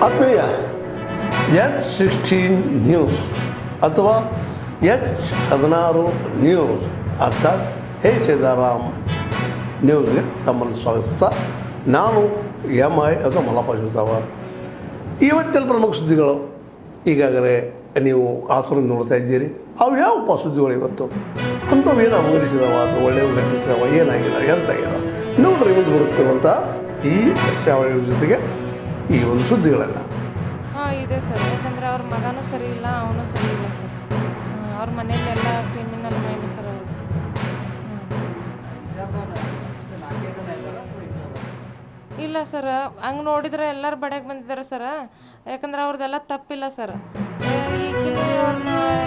ಆತ್ಮೀಯ H sixteen news ಅಥವಾ H ಹದಿನಾರು ನ್ಯೂಸ್ ಅರ್ಥಾತ್ ಹೇ ಸೀತಾರಾಮ್ ನ್ಯೂಸ್ಗೆ ತಮ್ಮನ್ನು ಸ್ವಾಗತಿಸ್ತಾ ನಾನು ಎಮ್ ಐ ಅಥವಾ ಮಲ್ಲಪ್ಪ ಶಿವತಾವರ್ ಇವತ್ತಿನ ಪ್ರಮುಖ ಸುದ್ದಿಗಳು ಈಗಾಗಲೇ ನೀವು ಆಸನ ನೋಡ್ತಾ ಇದ್ದೀರಿ ಅವು ಯಾವಪ್ಪ ಸುದ್ದಿಗಳು ಇವತ್ತು ಅಂಥವು ಏನು ಅಮಗರಿಸಿದವ ಅಥವಾ ಒಳ್ಳೆಯವು ಘಟಿಸಿದವ ಏನಾಗಿದೆ ಎಂತಾಗಿದೆ ನೋಡ್ರಿ ಮುಂದೆ ಬರುತ್ತಿರುವಂಥ ಈ ದೃಶ್ಯಾವಳಿಗಳ ಜೊತೆಗೆ ಈ ಒಂದು ಸುದ್ದಿಗಳನ್ನು ಹಾಂ ಇದೆ ಸರ್ ಯಾಕಂದ್ರೆ ಅವ್ರ ಮಗನೂ ಸರಿ ಇಲ್ಲ ಅವನು ಸರಿ ಇಲ್ಲ ಸರ್ ಅವ್ರ ಮನೇಲೆಲ್ಲ ಕ್ರಿಮಿನಲ್ ಮೈಂಡ್ ಸರ್ ಅವರು ಇಲ್ಲ ಸರ್ ಹಂಗೆ ನೋಡಿದ್ರೆ ಎಲ್ಲರೂ ಬಡ್ಯಾಗ ಬಂದಿದ್ದಾರೆ ಸರ್ ಯಾಕಂದ್ರೆ ಅವ್ರದ್ದೆಲ್ಲ ತಪ್ಪಿಲ್ಲ ಸರ್ ಈಗಿನ ಅವ್ರನ್ನ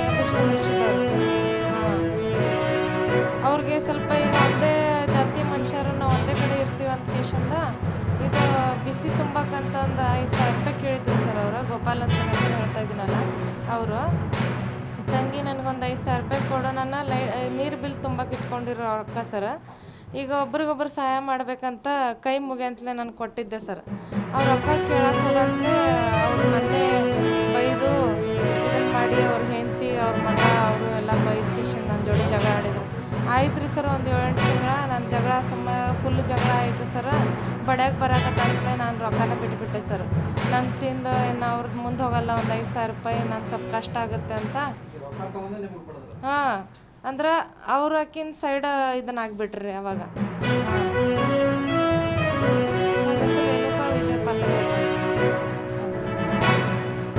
ಅವ್ರಿಗೆ ಸ್ವಲ್ಪ ಈಗ ಒಂದೇ ಜಾತಿ ಮನುಷ್ಯರು ನಾವು ಒಂದೇ ಕಡೆ ಇರ್ತೀವಿ ಅಂತ ಕೇಶಂದ ಇದು ಬಿಸಿ ತುಂಬಕ್ಕಂತ ಒಂದು ಐದು ಸಾವಿರ ರೂಪಾಯಿ ಕೇಳಿದ್ರು ಸರ್ ಅವರು ಗೋಪಾಲ್ ಅಂತ ನನ್ನ ಹೆಸರು ಹೇಳ್ತಾ ಇದ್ದೀನಲ್ಲ ಅವರು ತಂಗಿ ನನಗೊಂದು ಐದು ಸಾವಿರ ರೂಪಾಯಿ ಕೊಡೋ ನನ್ನ ಲೈ ನೀರು ಬಿಲ್ ತುಂಬಕ್ಕೆ ಇಟ್ಕೊಂಡಿರೋ ರೊಕ್ಕ ಸರ್ ಈಗ ಒಬ್ರಿಗೊಬ್ರು ಸಹಾಯ ಮಾಡ್ಬೇಕಂತ ಕೈ ಮುಗಿಯಂತಲೇ ನಾನು ಕೊಟ್ಟಿದ್ದೆ ಸರ್ ಅವ್ರ ರೊಕ್ಕ ಕೇಳಕ್ಕೆ ಹೋಗಂತಲೇ ಅವ್ರು ಮೊನ್ನೆ ಬೈದು ಇದನ್ನು ಮಾಡಿ ಅವ್ರ ಹೆಂಡತಿ ಅವ್ರ ಮಗ ಅವರು ಎಲ್ಲ ಬೈದು ಕಿಶನ್ ನನ್ನ ಜೋಡಿ ಜಗಳ ಆಡಿದ್ರು ಆಯ್ತು ರೀ ಸರ್ ಒಂದು ಏಳೆಂಟು ತಿಂಗಳ ನನ್ನ ಜಗಳ ಸುಮ್ಮ ಫುಲ್ ಜಗಳ ಆಯಿತು ಸರ್ ಬಡ್ಯಾಗ ಬರಕತ್ತಂತಲೇ ನಾನು ರೊಕ್ಕನ ಬಿಟ್ಬಿಟ್ಟೆ ಸರ್ ನನ್ನ ತಿಂದು ಇನ್ನು ಅವ್ರದ್ದು ಮುಂದೆ ಹೋಗಲ್ಲ ಒಂದು ಐದು ಸಾವಿರ ರೂಪಾಯಿ ನಾನು ಸ್ವಲ್ಪ ಕಷ್ಟ ಆಗುತ್ತೆ ಅಂತ ಹಾಂ ಅಂದ್ರೆ ಅವ್ರು ಆಕಿನ ಸೈಡ್ ಇದನ್ನ ಆಗ್ಬಿಟ್ರಿ ಅವಾಗ ಹಾಂ. ನನ್ನ ಹೆಸರು ರೇಣುಕಾ ವಿಜಯ ಪಾತ್ರ ಅಂತ. ಹಾಂ ಸರ್.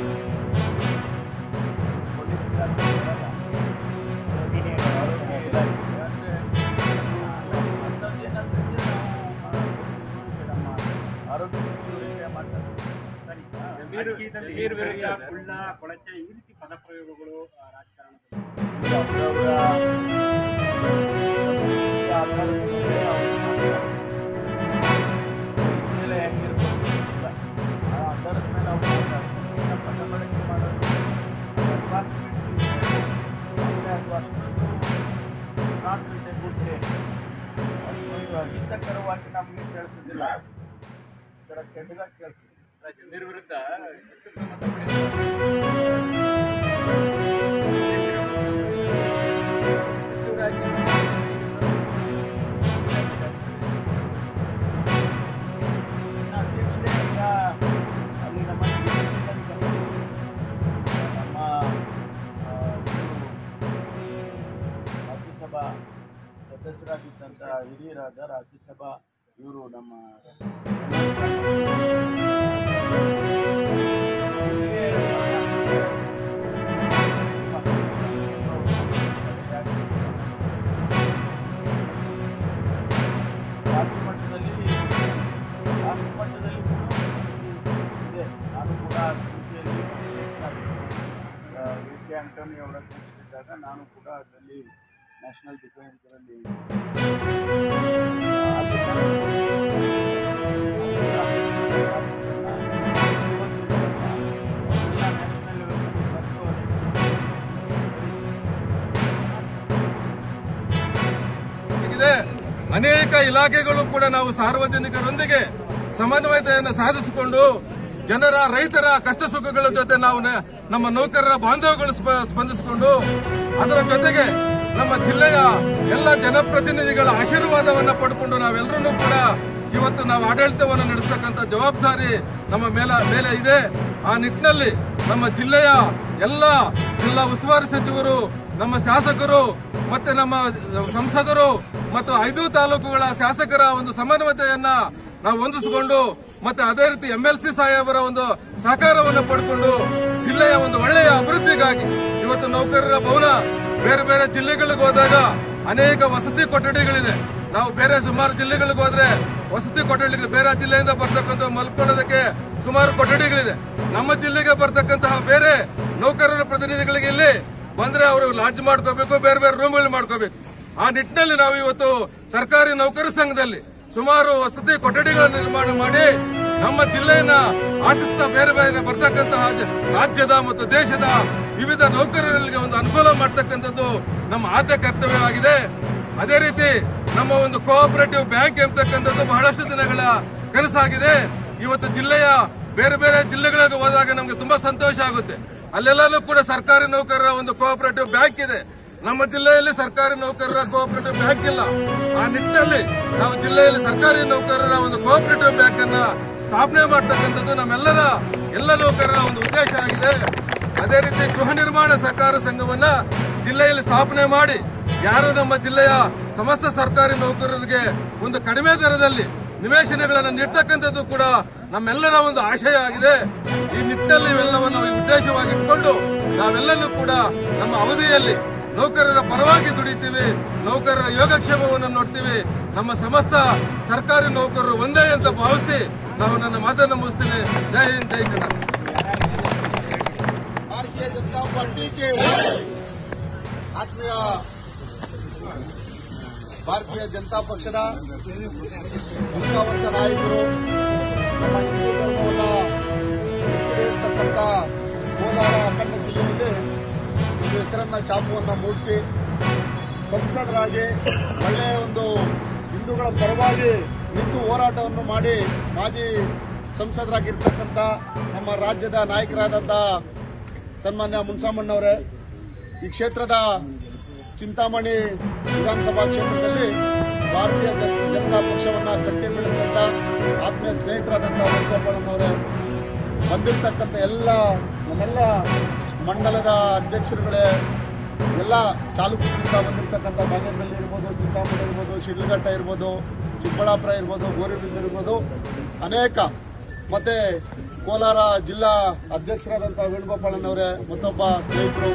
ರಾಜಕೀಯದಲ್ಲಿ ನೀರು ವಿರುದ್ಧ ಕುಳ್ಳ ಕೊಳಚೆ ಈ ರೀತಿ ಪದಪ್ರಯೋಗಗಳು ಆ, ರಾಜಕಾರಣದಲ್ಲಿ ಅಹಿತಕರವಾಗಿ ನಮಗೆ ಕೇಳಿಸೋದಿಲ್ಲ ಈ ಥರ ಕೆಟ್ಟದಾಗಿ ಕೇಳಿಸುತ್ತೆ ನೀರು ವಿರುದ್ಧ ಎಷ್ಟು ಕ್ರಮ ತಗೊಂಡಿದ್ದಾರೆ? ಹೆಚ್ಚುವರಾಗಿ ಇನ್ನು ಅಧ್ಯಕ್ಷರೇ ಈಗ ಅಲ್ಲಿ ನಮ್ಮ ಜಿಲ್ಲೆಯಲ್ಲಿ ನಮ್ಮ ಆ, ಇವರು ರಾಜ್ಯಸಭಾ ಸದಸ್ಯರಾಗಿದ್ದಂಥ ಹಿರಿಯರಾದ ರಾಜ್ಯಸಭಾ ಇವರು ನಮ್ಮ ರಾಜ್ಯ ಮಟ್ಟದಲ್ಲಿ ರಾಷ್ಟ್ರ ಮಟ್ಟದಲ್ಲಿ ಕೂಡ ಇದೆ ನಾನು ಕೂಡ ಆ ಸಮಿತಿಯಲ್ಲಿ ವಿ ಕೆ ಆಂಟೋನಿ ಅವರ ಅಧ್ಯಕ್ಷರಿದ್ದಾಗ ನಾನು ಕೂಡ ಅದರಲ್ಲಿ ನ್ಯಾಷನಲ್ ಡಿಫೆನ್ಸ್ ಇದರಲ್ಲಿ ಇದೆ ಅನೇಕ ಇಲಾಖೆಗಳು ಕೂಡ ನಾವು ಸಾರ್ವಜನಿಕರೊಂದಿಗೆ ಸಮನ್ವಯತೆಯನ್ನು ಸಾಧಿಸಿಕೊಂಡು ಜನರ ರೈತರ ಕಷ್ಟ ಸುಖಗಳ ಜೊತೆ ನಾವು ನ- ನಮ್ಮ ನೌಕರರ ಬಾಂಧವ್ಯಗಳು ಸ್ಪ- ಸ್ಪಂದಿಸಿಕೊಂಡು ಅದರ ಜೊತೆಗೆ ನಮ್ಮ ಜಿಲ್ಲೆಯ ಎಲ್ಲ ಜನಪ್ರತಿನಿಧಿಗಳ ಆಶೀರ್ವಾದವನ್ನ ಪಡ್ಕೊಂಡು ನಾವೆಲ್ಲರೂ ಕೂಡ ಇವತ್ತು ನಾವು ಆಡಳಿತವನ್ನು ನಡೆಸ್ತಕ್ಕಂಥ ಜವಾಬ್ದಾರಿ ನಮ್ಮ ಮೇಲ ಮೇಲೆ ಇದೆ ಆ ನಿಟ್ಟಿನಲ್ಲಿ ನಮ್ಮ ಜಿಲ್ಲೆಯ ಎಲ್ಲ ಜಿಲ್ಲಾ ಉಸ್ತುವಾರಿ ಸಚಿವರು ನಮ್ಮ ಶಾಸಕರು ಮತ್ತೆ ನಮ್ಮ ಸಂಸದರು ಮತ್ತು ಐದು ತಾಲೂಕುಗಳ ಶಾಸಕರ ಒಂದು ಸಮನ್ವಯತೆಯನ್ನ ನಾವು ಹೊಂದಿಸಿಕೊಂಡು ಮತ್ತೆ ಅದೇ ರೀತಿ ಎಂ ಎಲ್ ಸಿ ಸಾಹೇಬರ ಒಂದು ಸಹಕಾರವನ್ನು ಪಡ್ಕೊಂಡು ಜಿಲ್ಲೆಯ ಒಂದು ಒಳ್ಳೆಯ ಅಭಿವೃದ್ಧಿಗಾಗಿ ಇವತ್ತು ನೌಕರರ ಭವನ ಬೇರೆ ಬೇರೆ ಜಿಲ್ಲೆಗಳಿಗೆ ಹೋದಾಗ ಅನೇಕ ವಸತಿ ಕೊಠಡಿಗಳಿದೆ ನಾವು ಬೇರೆ ಸುಮಾರು ಜಿಲ್ಲೆಗಳಿಗೆ ಹೋದ್ರೆ ವಸತಿ ಕೊಠಡಿಗಳು ಬೇರೆ ಜಿಲ್ಲೆಯಿಂದ ಬರ್ತಕ್ಕಂಥ ಮಲ್ಕೊಳ್ಳೋದಕ್ಕೆ ಸುಮಾರು ಕೊಠಡಿಗಳಿದೆ ನಮ್ಮ ಜಿಲ್ಲೆಗೆ ಬರ್ತಕ್ಕಂತಹ ಬೇರೆ ನೌಕರರ ಪ್ರತಿನಿಧಿಗಳಿಗೆ ಇಲ್ಲಿ ಬಂದ್ರೆ ಅವರು ಲಾಡ್ಜ್ ಮಾಡ್ಕೋಬೇಕು ಬೇರೆ ಬೇರೆ ರೂಮ್ಗಳು ಮಾಡ್ಕೋಬೇಕು ಆ ನಿಟ್ಟಿನಲ್ಲಿ ನಾವು ಇವತ್ತು ಸರ್ಕಾರಿ ನೌಕರ ಸಂಘದಲ್ಲಿ ಸುಮಾರು ವಸತಿ ಕೊಠಡಿಗಳನ್ನು ನಿರ್ಮಾಣ ಮಾಡಿ ನಮ್ಮ ಜಿಲ್ಲೆಯನ್ನ ಆಶಿಸ್ತಾ ಬೇರೆ ಬೇರೆ ಬರ್ತಕ್ಕಂತಹ ಜ- ರಾಜ್ಯದ ಮತ್ತು ದೇಶದ ವಿವಿಧ ನೌಕರರಿಗೆ ಒಂದು ಅನುಕೂಲ ಮಾಡ್ತಕ್ಕಂಥದ್ದು ನಮ್ಮ ಆದ್ಯ ಕರ್ತವ್ಯವಾಗಿದೆ ಅದೇ ರೀತಿ ನಮ್ಮ ಒಂದು ಕೋಆಪರೇಟಿವ್ ಬ್ಯಾಂಕ್ ಎಂಬತಕ್ಕಂಥದ್ದು ಬಹಳಷ್ಟು ದಿನಗಳ ಕನಸಾಗಿದೆ ಇವತ್ತು ಜಿಲ್ಲೆಯ ಬೇರೆ ಬೇರೆ ಜಿಲ್ಲೆಗಳಿಗೆ ಹೋದಾಗ ನಮ್ಗೆ ತುಂಬಾ ಸಂತೋಷ ಆಗುತ್ತೆ ಅಲ್ಲೆಲ್ಲೂ ಕೂಡ ಸರ್ಕಾರಿ ನೌಕರರ ಒಂದು ಕೋಆಪರೇಟಿವ್ ಬ್ಯಾಂಕ್ ಇದೆ ನಮ್ಮ ಜಿಲ್ಲೆಯಲ್ಲಿ ಸರ್ಕಾರಿ ನೌಕರರ ಕೋಆಪರೇಟಿವ್ ಬ್ಯಾಂಕ್ ಇಲ್ಲ ಆ ನಿಟ್ಟಿನಲ್ಲಿ ನಾವು ಜಿಲ್ಲೆಯಲ್ಲಿ ಸರ್ಕಾರಿ ನೌಕರರ ಒಂದು ಕೋಆಪರೇಟಿವ್ ಬ್ಯಾಂಕ್ ಅನ್ನ ಸ್ಥಾಪನೆ ಮಾಡ್ತಕ್ಕಂಥದ್ದು ನಮ್ಮೆಲ್ಲರ ಎಲ್ಲ ನೌಕರರ ಒಂದು ಉದ್ದೇಶ ಆಗಿದೆ ಅದೇ ರೀತಿ ಗೃಹ ನಿರ್ಮಾಣ ಸಹಕಾರ ಸಂಘವನ್ನ ಜಿಲ್ಲೆಯಲ್ಲಿ ಸ್ಥಾಪನೆ ಮಾಡಿ ಯಾರು ನಮ್ಮ ಜಿಲ್ಲೆಯ ಸಮಸ್ತ ಸರ್ಕಾರಿ ನೌಕರರಿಗೆ ಒಂದು ಕಡಿಮೆ ದರದಲ್ಲಿ ನಿವೇಶನಗಳನ್ನು ನೀಡ್ತಕ್ಕಂಥದ್ದು ಕೂಡ ನಮ್ಮೆಲ್ಲರ ಒಂದು ಆಶಯ ಆಗಿದೆ ಈ ನಿಟ್ಟಿನಲ್ಲಿ ಇವೆಲ್ಲವನ್ನು ಉದ್ದೇಶವಾಗಿ ಇಟ್ಕೊಂಡು ನಾವೆಲ್ಲರೂ ಕೂಡ ನಮ್ಮ ಅವಧಿಯಲ್ಲಿ ನೌಕರರ ಪರವಾಗಿ ದುಡಿತೀವಿ ನೌಕರರ ಯೋಗಕ್ಷೇಮವನ್ನು ನೋಡ್ತೀವಿ ನಮ್ಮ ಸಮಸ್ತ ಸರ್ಕಾರಿ ನೌಕರರು ಒಂದೇ ಅಂತ ಭಾವಿಸಿ ನಾವು ನನ್ನ ಮಾತನ್ನು ಮುಗಿಸ್ತೀನಿ ಜೈ ಹಿಂದ್ ಜೈ ಕರ್ನಾಟಕ ಭಾರತೀಯ ಜನತಾ ಪಾರ್ಟಿ के ಆತ್ಮೀಯ ಭಾರತೀಯ ಜನತಾ ಪಕ್ಷದ ನಿಷ್ಠಾವಂತ ನಾಯಕರು ನಮ್ಮ ಹಿಂದೂ ಧರ್ಮವನ್ನ ಇರ್ತಕ್ಕಂಥ ಕೋಲಾರ ಅಖಂಡ ಜಿಲ್ಲೆಯಲ್ಲಿ ಒಂದು ಹೆಸರನ್ನ ಚಾಪುವನ್ನ ಮೂಡಿಸಿ ಸಂಸದರಾಗಿ ಒಳ್ಳೆಯ ಒಂದು ಹಿಂದೂಗಳ ಪರವಾಗಿ ನಿಂತು ಹೋರಾಟವನ್ನು ಮಾಡಿ ಮಾಜಿ ಸಂಸದರಾಗಿರ್ತಕ್ಕಂಥ ನಮ್ಮ ರಾಜ್ಯದ ನಾಯಕರಾದಂಥ ಸನ್ಮಾನ್ಯ ಮುನ್ಸಾಮಣ್ಣವರೇ ಈ ಕ್ಷೇತ್ರದ ಚಿಂತಾಮಣಿ ವಿಧಾನಸಭಾ ಕ್ಷೇತ್ರದಲ್ಲಿ ಭಾರತೀಯ ಜನ- ಜನತಾ ಪಕ್ಷವನ್ನ ಕಟ್ಟಿ ಬೆಳೆದಂತ ಆತ್ಮೀಯ ಸ್ನೇಹಿತರಾದಂಥ ವೇಣುಗೋಪಾಲನವರೇ ಬಂದಿರತಕ್ಕಂಥ ಎಲ್ಲ ನಮ್ಮೆಲ್ಲ ಮಂಡಲದ ಅಧ್ಯಕ್ಷರುಗಳೇ ಎಲ್ಲ ತಾಲೂಕುಗಳಿಂದ ಬಂದಿರತಕ್ಕಂಥ ಬಾಗೇಪಲ್ಲಿ ಇರ್ಬೋದು ಚಿಂತಾಮಣಿ ಇರ್ಬೋದು ಶಿಡ್ಲಘಟ್ಟ ಇರ್ಬೋದು ಚಿಕ್ಕಬಳ್ಳಾಪುರ ಇರ್ಬೋದು ಗೋರಿಬಿಂದ ಇರ್ಬೋದು ಅನೇಕ ಮತ್ತೆ ಕೋಲಾರ ಜಿಲ್ಲಾ ಅಧ್ಯಕ್ಷರಾದಂಥ ವೇಣುಗೋಪಾಲನವರೇ ಮತ್ತೊಬ್ಬ ಸ್ನೇಹಿತರು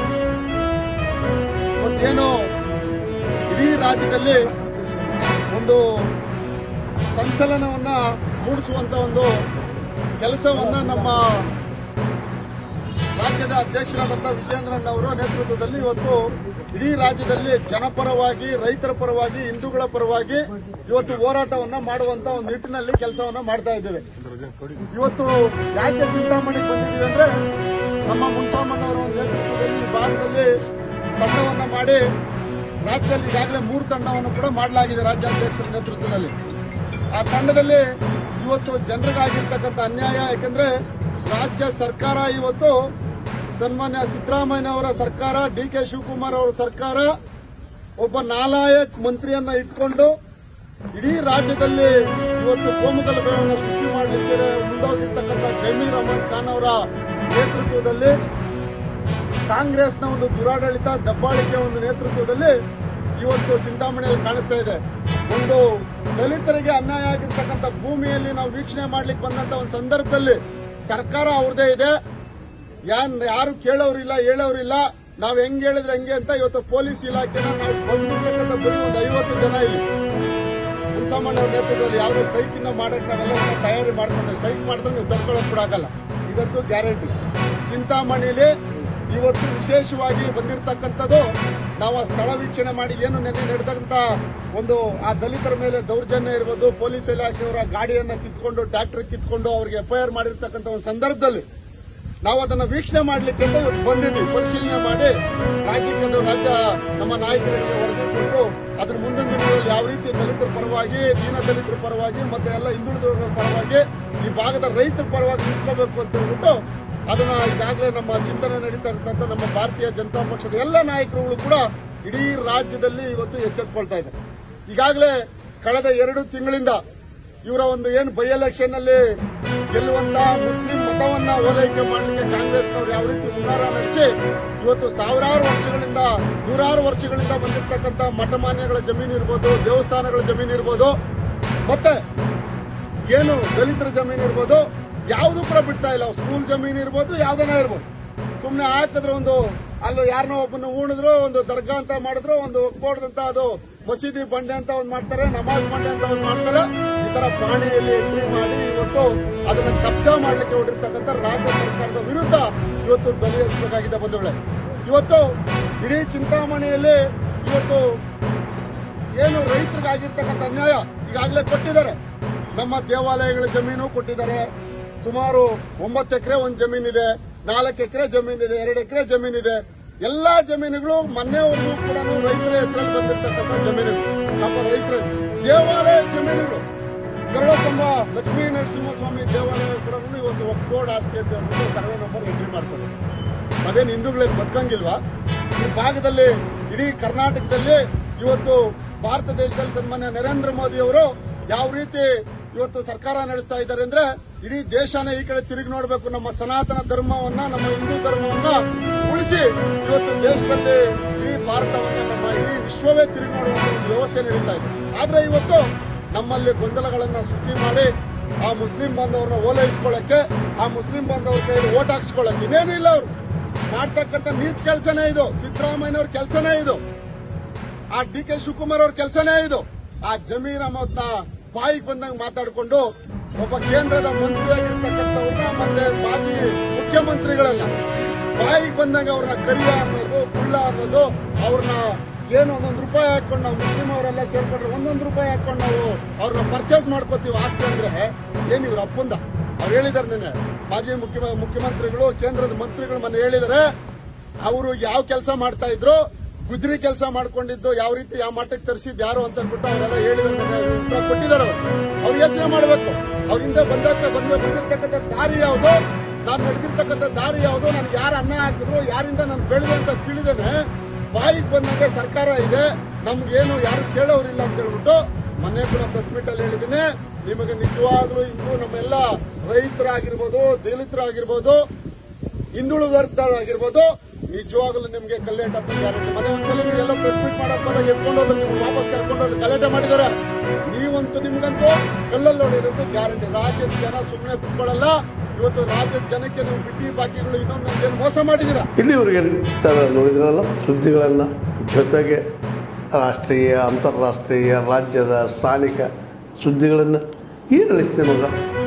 ಇವತ್ತೇನು ಇಡೀ ರಾಜ್ಯದಲ್ಲಿ ಒಂದು ಸಂಚಲನವನ್ನ ಮೂಡಿಸುವಂತ ಒಂದು ಕೆಲಸವನ್ನ ನಮ್ಮ ರಾಜ್ಯದ ಅಧ್ಯಕ್ಷರಾದಂಥ ವಿಜೇಂದ್ರನ್ ಅವರ ನೇತೃತ್ವದಲ್ಲಿ ಇವತ್ತು ಇಡೀ ರಾಜ್ಯದಲ್ಲಿ ಜನಪರವಾಗಿ ರೈತರ ಪರವಾಗಿ ಹಿಂದೂಗಳ ಪರವಾಗಿ ಇವತ್ತು ಹೋರಾಟವನ್ನ ಮಾಡುವಂತ ಒಂದು ನಿಟ್ಟಿನಲ್ಲಿ ಕೆಲಸವನ್ನ ಮಾಡ್ತಾ ಇದ್ದೇವೆ ಇವತ್ತು ಯಾಕೆ ಚಿಂತಾಮಣಿಗೆ ಬಂದಿದ್ದೀವಿ ಅಂದ್ರೆ ನಮ್ಮ ಮುನ್ಸಾಮಣ್ಣವರ ಒಂದು ನೇತೃತ್ವದಲ್ಲಿ ಈ ಭಾಗದಲ್ಲಿ ತಂಡವನ್ನ ಮಾಡಿ ರಾಜ್ಯದಲ್ಲಿ ಈಗಾಗಲೇ ಮೂರು ತಂಡವನ್ನು ಕೂಡ ಮಾಡಲಾಗಿದೆ ರಾಜ್ಯಾಧ್ಯಕ್ಷರ ನೇತೃತ್ವದಲ್ಲಿ ಆ ತಂಡದಲ್ಲಿ ಇವತ್ತು ಜನರಿಗಾಗಿರ್ತಕ್ಕಂಥ ಅನ್ಯಾಯ ಯಾಕಂದ್ರೆ ರಾಜ್ಯ ಸರ್ಕಾರ ಇವತ್ತು ಸನ್ಮಾನ್ಯ ಸಿದ್ದರಾಮಯ್ಯ ಅವರ ಸರ್ಕಾರ ಡಿ ಕೆ ಶಿವಕುಮಾರ್ ಅವರ ಸರ್ಕಾರ ಒಬ್ಬ ನಾಲಾಯಕ್ ಮಂತ್ರಿಯನ್ನ ಇಟ್ಕೊಂಡು ಇಡೀ ರಾಜ್ಯದಲ್ಲಿ ಇವತ್ತು ಕೋಮುಗಲಭೆಯನ್ನು ಸೃಷ್ಟಿ ಮಾಡಲಿಕ್ಕೆ ಮುಂದೋಗಿರ್ತಕ್ಕಂಥ ಜಮೀರ್ ಅಹಮದ್ ಖಾನ್ ಅವರ ನೇತೃತ್ವದಲ್ಲಿ ಕಾಂಗ್ರೆಸ್ನ ಒಂದು ದುರಾಡಳಿತ ದಬ್ಬಾಳಿಕೆ ಒಂದು ನೇತೃತ್ವದಲ್ಲಿ ಇವತ್ತು ಚಿಂತಾಮಣಿಯಲ್ಲಿ ಕಾಣಿಸ್ತಾ ಇದೆ ಒಂದು ದಲಿತರಿಗೆ ಅನ್ಯಾಯ ಆಗಿರ್ತಕ್ಕಂಥ ಭೂಮಿಯಲ್ಲಿ ನಾವು ವೀಕ್ಷಣೆ ಮಾಡ್ಲಿಕ್ಕೆ ಬಂದಂತ ಒಂದು ಸಂದರ್ಭದಲ್ಲಿ ಸರ್ಕಾರ ಅವ್ರದೇ ಇದೆ ಯಾನ್ ಯಾರು ಕೇಳೋರಿಲ್ಲ ಹೇಳೋರಿಲ್ಲ ನಾವ್ ಹೆಂಗ್ ಹೇಳಿದ್ರೆ ಹೆಂಗೆ ಅಂತ ಇವತ್ತು ಪೊಲೀಸ್ ಇಲಾಖೆನ ನಾವು ಬಂದಿರ್ತಕ್ಕಂಥ ಬರೀ ಒಂದು ಐವತ್ತು ಜನ ಇಲ್ಲಿ ಮುನ್ಸಾಮಣ್ಣ ಅವ್ರ ನೇತೃತ್ವದಲ್ಲಿ ಯಾವುದೋ ಸ್ಟ್ರೈಕ್ ಇನ್ನ ಮಾಡಕ್ ನಾವೆಲ್ಲ ತಯಾರಿ ಮಾಡ್ಕೊಂಡು ಸ್ಟ್ರೈಕ್ ಮಾಡಿದ್ರೆ ನೀವು ತಡ್ಕೊಳ್ಳೋಕ್ ಕೂಡ ಆಗಲ್ಲ ಇದಂತೂ ಗ್ಯಾರಂಟಿ ಚಿಂತಾಮಣಿಲಿ ಇವತ್ತು ವಿಶೇಷವಾಗಿ ಬಂದಿರತಕ್ಕಂಥದ್ದು ನಾವು ಆ ಸ್ಥಳ ವೀಕ್ಷಣೆ ಮಾಡಿ ಏನು ನೆನ್ನೆ ನಡೆದಂತ ಒಂದು ಆ ದಲಿತರ ಮೇಲೆ ದೌರ್ಜನ್ಯ ಇರ್ಬೋದು ಪೊಲೀಸ್ ಇಲಾಖೆಯವರ ಗಾಡಿಯನ್ನ ಕಿತ್ಕೊಂಡು ಟ್ರ್ಯಾಕ್ಟರ್ ಕಿತ್ಕೊಂಡು ಅವರಿಗೆ ಎಫ್ಐಆರ್ ಮಾಡಿರ್ತಕ್ಕಂಥ ಒಂದು ಸಂದರ್ಭದಲ್ಲಿ ನಾವು ಅದನ್ನ ವೀಕ್ಷಣೆ ಮಾಡ್ಲಿಕ್ಕೆ ಅಂತ ಇವತ್ತು ಬಂದಿದ್ವಿ ಪರಿಶೀಲನೆ ಮಾಡಿ ರಾಜ್ಯಕ್ಕೆ ಅದು ರಾಜ್ಯ ನಮ್ಮ ನಾಯಕರಿಗೆ ವರದಿ ಕೊಟ್ಟು ಅದ್ರ ಮುಂದಿನ ದಿನಗಳಲ್ಲಿ ಯಾವ ರೀತಿ ದಲಿತರ ಪರವಾಗಿ ದೀನ ದಲಿತರ ಪರವಾಗಿ ಮತ್ತೆ ಎಲ್ಲ ಹಿಂದುಳಿದವರ ಪರವಾಗಿ ಈ ಭಾಗದ ರೈತರ ಪರವಾಗಿ ನಿಂತ್ಕೋಬೇಕು ಅಂತ ಹೇಳ್ಬಿಟ್ಟು ಅದನ್ನ ಈಗಾಗಲೇ ನಮ್ಮ ಚಿಂತನೆ ನಡೀತಾ ಇರ್ತಕ್ಕಂಥ ನಮ್ಮ ಭಾರತೀಯ ಜನತಾ ಪಕ್ಷದ ಎಲ್ಲ ನಾಯಕರುಗಳು ಕೂಡ ಇಡೀ ರಾಜ್ಯದಲ್ಲಿ ಇವತ್ತು ಎಚ್ಚೆತ್ಕೊಳ್ತಾ ಇದ್ದಾರೆ ಈಗಾಗಲೇ ಕಳೆದ ಎರಡು ತಿಂಗಳಿಂದ ಇವರ ಒಂದು ಏನು ಬೈ ಎಲೆಕ್ಷನ್ ಅಲ್ಲಿ ಗೆಲ್ಲುವಂತ ಮುಸ್ಲಿಂ ಮತವನ್ನ ಓಲೈಕೆ ಮಾಡಲಿಕ್ಕೆ ಕಾಂಗ್ರೆಸ್ನವರು ಯಾವ ರೀತಿ ಹುನ್ನಾರ ನಡೆಸಿ ಇವತ್ತು ಸಾವಿರಾರು ವರ್ಷಗಳಿಂದ ನೂರಾರು ವರ್ಷಗಳಿಂದ ಬಂದಿರತಕ್ಕಂತ ಮಠಮಾನ್ಯಗಳ ಜಮೀನು ಇರ್ಬೋದು ದೇವಸ್ಥಾನಗಳ ಜಮೀನು ಇರ್ಬೋದು ಮತ್ತೆ ಏನು ದಲಿತರ ಜಮೀನು ಇರ್ಬೋದು ಯಾವುದು ಕೂಡ ಬಿಡ್ತಾ ಇಲ್ಲ ಸ್ಕೂಲ್ ಜಮೀನು ಇರ್ಬೋದು ಯಾವ್ದನ ಇರ್ಬೋದು ಸುಮ್ಮನೆ ಹಾಕಿದ್ರೆ ಒಂದು ಅಲ್ಲಿ ಯಾರನ್ನೋ ಒಬ್ಬನ ಉಣಿದ್ರು ಒಂದು ದರ್ಗಾ ಅಂತ ಮಾಡಿದ್ರು ಒಂದು ಒಕ್ಬೋಡ್ದಂತ ಅದು ಮಸೀದಿ ಬಂಡೆ ಅಂತ ಒಂದು ಮಾಡ್ತಾರೆ ನಮಾಜ್ ಬಂಡೆ ಅಂತ ಒಂದು ಮಾಡ್ತಾರೆ ಈ ತರ ಪ್ರಾಣಿಯಲ್ಲಿ ಎಂಟ್ರಿ ಮಾಡಿ ಇವತ್ತು ಅದನ್ನ ಕಬ್ಜಾ ಮಾಡ್ಲಿಕ್ಕೆ ಹೊಡಿರ್ತಕ್ಕಂಥ ರಾಜ್ಯ ಸರ್ಕಾರದ ವಿರುದ್ಧ ಇವತ್ತು ಧ್ವನಿ ಎತ್ತಬೇಕಾಗಿದೆ ಬಂಧುಗಳೇ ಇವತ್ತು ಇಡೀ ಚಿಂತಾಮಣಿಯಲ್ಲಿ ಇವತ್ತು ಏನು ರೈತರಿಗಾಗಿರ್ತಕ್ಕಂಥ ಅನ್ಯಾಯ ಈಗಾಗಲೇ ಕೊಟ್ಟಿದ್ದಾರೆ ನಮ್ಮ ದೇವಾಲಯಗಳ ಜಮೀನು ಕೊಟ್ಟಿದ್ದಾರೆ ಸುಮಾರು ಒಂಬತ್ತು ಎಕರೆ ಒಂದು ಜಮೀನಿದೆ ನಾಲ್ಕು ಎಕರೆ ಜಮೀನಿದೆ ಎರಡು ಎಕರೆ ಜಮೀನಿದೆ ಎಲ್ಲಾ ಜಮೀನುಗಳು ಮೊನ್ನೆವರೆಗೂ ಕೂಡ ರೈತರ ಹೆಸರಲ್ಲಿ ಬಂದಿರತಕ್ಕಂಥ ಜಮೀನುಗಳು ನಮ್ಮ ರೈತರ ದೇವಾಲಯ ಜಮೀನುಗಳು ಗರುಡ ಸ್ತಂಭ ಲಕ್ಷ್ಮೀ ನರಸಿಂಹಸ್ವಾಮಿ ದೇವಾಲಯ ಕೂಡ ಇವತ್ತು ಮುಕ್ಕೋಡ್ ಆಸ್ತಿ ಅಂತ ಹೇಳ್ಬಿಟ್ಟು ಸರ್ವೆ ನಂಬರ್ ಎಂಟ್ರಿ ಮಾಡ್ತಾರೆ ಅದೇನು ಹಿಂದೂಗಳಲ್ಲಿ ಬದುಕಂಗಿಲ್ವಾ ಈ ಭಾಗದಲ್ಲಿ ಇಡೀ ಕರ್ನಾಟಕದಲ್ಲಿ ಇವತ್ತು ಭಾರತ ದೇಶದಲ್ಲಿ ಸನ್ಮಾನ್ಯ ನರೇಂದ್ರ ಮೋದಿ ಅವರು ಯಾವ ರೀತಿ ಇವತ್ತು ಸರ್ಕಾರ ನಡೆಸ್ತಾ ಇದ್ದಾರೆ ಅಂದ್ರೆ ಇಡೀ ದೇಶನೇ ಈ ಕಡೆ ತಿರುಗಿ ನೋಡಬೇಕು ನಮ್ಮ ಸನಾತನ ಧರ್ಮವನ್ನ ನಮ್ಮ ಹಿಂದೂ ಧರ್ಮವನ್ನ ಉಳಿಸಿ ಇವತ್ತು ದೇಶದಲ್ಲಿ ಇಡೀ ಭಾರತವನ್ನ ನಮ್ಮ ಇಡೀ ವಿಶ್ವವೇ ತಿರುಗಿ ನೋಡುವಂತ ಒಂದು ವ್ಯವಸ್ಥೆ ನಡೀತಾ ಇದೆ ಆದ್ರೆ ಇವತ್ತು ನಮ್ಮಲ್ಲಿ ಗೊಂದಲಗಳನ್ನ ಸೃಷ್ಟಿ ಮಾಡಿ ಆ ಮುಸ್ಲಿಂ ಬಾಂಧವರನ್ನ ಓಲೈಸ್ಕೊಳ್ಳಕ್ಕೆ ಆ ಮುಸ್ಲಿಂ ಬಾಂಧವರ ಕೈಯಲ್ಲಿ ಓಟ್ ಹಾಕ್ಸ್ಕೊಳ್ಳಕ್ಕೆ ಇನ್ನೇನು ಇಲ್ಲ ಅವರು ಮಾಡ್ತಕ್ಕಂಥ ನೀಚ್ ಕೆಲಸನೇ ಇದು ಸಿದ್ದರಾಮಯ್ಯನವ್ರ ಕೆಲಸನೇ ಇದು ಆ ಡಿ ಕೆ ಶಿವಕುಮಾರ್ ಅವ್ರ ಕೆಲಸನೇ ಇದು ಆ ಜಮೀರ್ ಅಹಮದ್ನ ಬಾಯಿಗೆ ಬಂದಂಗೆ ಮಾತಾಡಿಕೊಂಡು ಒಬ್ಬ ಕೇಂದ್ರದ ಮಂತ್ರಿಯಾಗಿರ್ತಕ್ಕಂಥವ್ರನ್ನ ಮತ್ತೆ ಮಾಜಿ ಮುಖ್ಯಮಂತ್ರಿಗಳನ್ನ ಬಾಯಿಗೆ ಬಂದಂಗೆ ಅವ್ರನ್ನ ಕರಿಯ ಅನ್ನೋದು ಕುಳ್ಳ ಅನ್ನೋದು ಅವ್ರನ್ನ ಏನು ಒಂದೊಂದು ರೂಪಾಯಿ ಹಾಕೊಂಡು ನಾವು ಮುಸ್ಲಿಂ ಅವರೆಲ್ಲ ಸೇರ್ಕೊಂಡ್ರೆ ಒಂದೊಂದು ರೂಪಾಯಿ ಹಾಕೊಂಡು ನಾವು ಅವ್ರನ್ನ ಪರ್ಚೇಸ್ ಮಾಡ್ಕೋತೀವಿ ಆಸ್ತಿ ಅಂದ್ರೆ ಏನ್ ಇವ್ರ ಅಪ್ಪಂದ ಅವ್ರು ಹೇಳಿದಾರೆ ನೆನೆ ಮಾಜಿ ಮುಖ್ಯ ಮುಖ್ಯಮಂತ್ರಿಗಳು ಕೇಂದ್ರದ ಮಂತ್ರಿಗಳು ಮೊನ್ನೆ ಹೇಳಿದ್ದಾರೆ ಅವರು ಯಾವ ಕೆಲಸ ಮಾಡ್ತಾ ಇದ್ರು ಗುದ್ರಿ ಕೆಲಸ ಮಾಡ್ಕೊಂಡಿದ್ದು ಯಾವ ರೀತಿ ಯಾವ ಮಟ್ಟಕ್ಕೆ ತರಿಸಿದ್ ಯಾರು ಅಂತ ಅಂದ್ಬಿಟ್ಟು ಅವರೆಲ್ಲ ಹೇಳಿದ್ದಾರೆ ಉತ್ತರ ಕೊಟ್ಟಿದ್ದಾರೆ ಅವರು ಅವ್ರು ಯೋಚನೆ ಮಾಡಬೇಕು ಅವರಿಂದ ಬಂದಕ್ಕ ಬಂದ ಬಂದಿರ್ತಕ್ಕಂಥ ದಾರಿ ಯಾವುದು ನಾನು ನಡೆದಿರ್ತಕ್ಕಂಥ ದಾರಿ ಯಾವುದು ನನಗೆ ಯಾರು ಅನ್ನ ಹಾಕಿದ್ರು ಯಾರಿಂದ ನಾನು ಬೆಳೆದೆ ಅಂತ ತಿಳಿದೇನೆ ಬಾಯಿಗೆ ಬಂದಂಗೆ ಸರ್ಕಾರ ಇದೆ ನಮ್ಗೇನು ಯಾರು ಕೇಳೋರಿಲ್ಲ ಅಂತ ಹೇಳ್ಬಿಟ್ಟು ಮೊನ್ನೆ ಕೂಡ ಪ್ರೆಸ್ ಮೀಟ್ ಅಲ್ಲಿ ಹೇಳಿದ್ದೀನಿ ನಿಮಗೆ ನಿಜವಾಗ್ಲೂ ಇಂದು ನಮ್ಮೆಲ್ಲ ರೈತರಾಗಿರ್ಬೋದು ದಲಿತರಾಗಿರ್ಬೋದು ಹಿಂದುಳಿದ ವರ್ಗದವರಾಗಿರ್ಬೋದು ನಿಜವಾಗ್ಲೂ ನಿಮ್ಗೆ ಕಲ್ಲೇಟ ಅಂತ ಗ್ಯಾರಂಟಿ ಮನೆ ಒಂದ್ಸಲ ನೀವು ಎಲ್ಲ ಪ್ರೆಸ್ ಮೀಟ್ ಮಾಡಕ್ ಬಂದಾಗ ಎತ್ಕೊಂಡು ಹೋದ್ರೆ ನೀವು ವಾಪಸ್ ಕರ್ಕೊಂಡು ಹೋದ್ರೆ ಗಲಾಟೆ ಮಾಡಿದಾರೆ ನೀವಂತೂ ನಿಮ್ಗಂತೂ ಕಲ್ಲಲ್ಲಿ ಹೊಡೆಯೋದಂತೂ ಗ್ಯಾರಂಟಿ ರಾಜ್ಯದ ಜನ ಸುಮ್ಮನೆ ಕುತ್ಕೊಳ್ಳಲ್ಲ ಇವತ್ತು ರಾಜ್ಯದ ಜನಕ್ಕೆ ನೀವು ಬಿಟ್ಟಿ ಬಾಕಿಗಳು ಇನ್ನೊಂದು ಏನು ಮೋಸ ಮಾಡಿದೀರಾ ಇಲ್ಲಿವರೆಗೆ ತಾವು ನೋಡಿದ್ರಲ್ಲ ಸುದ್ದಿಗಳನ್ನು ಜೊತೆಗೆ ರಾಷ್ಟ್ರೀಯ ಅಂತಾರಾಷ್ಟ್ರೀಯ ರಾಜ್ಯದ ಸ್ಥಾನಿಕ ಸುದ್ದಿಗಳನ್ನು ಈರಳಿಸ್ತೆ ಮಗ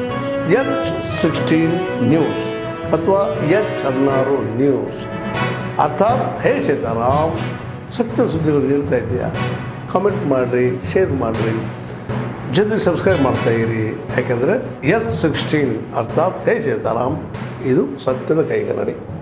ಎಚ್ ಸಿಕ್ಸ್ಟೀನ್ ನ್ಯೂಸ್ ಅಥವಾ ಎಚ್ ಹದಿನಾರು ನ್ಯೂಸ್ ಅರ್ಥಾತ್ ಹೇ ಸೀತಾರಾಮ್ ಸತ್ಯ ಸುದ್ದಿಗಳು ನೀಡ್ತಾ ಇದೆಯಾ ಕಮೆಂಟ್ ಮಾಡಿರಿ ಶೇರ್ ಮಾಡಿರಿ ಜೊತೆಗೆ ಸಬ್ಸ್ಕ್ರೈಬ್ ಮಾಡ್ತಾ ಇರಿ ಯಾಕೆಂದರೆ ಎಚ್ ಸಿಕ್ಸ್ಟೀನ್ ಅರ್ಥಾತ್ ಹೇ ಸೀತಾರಾಮ್ ಇದು ಸತ್ಯದ ಕೈಗೆ ನಡಿ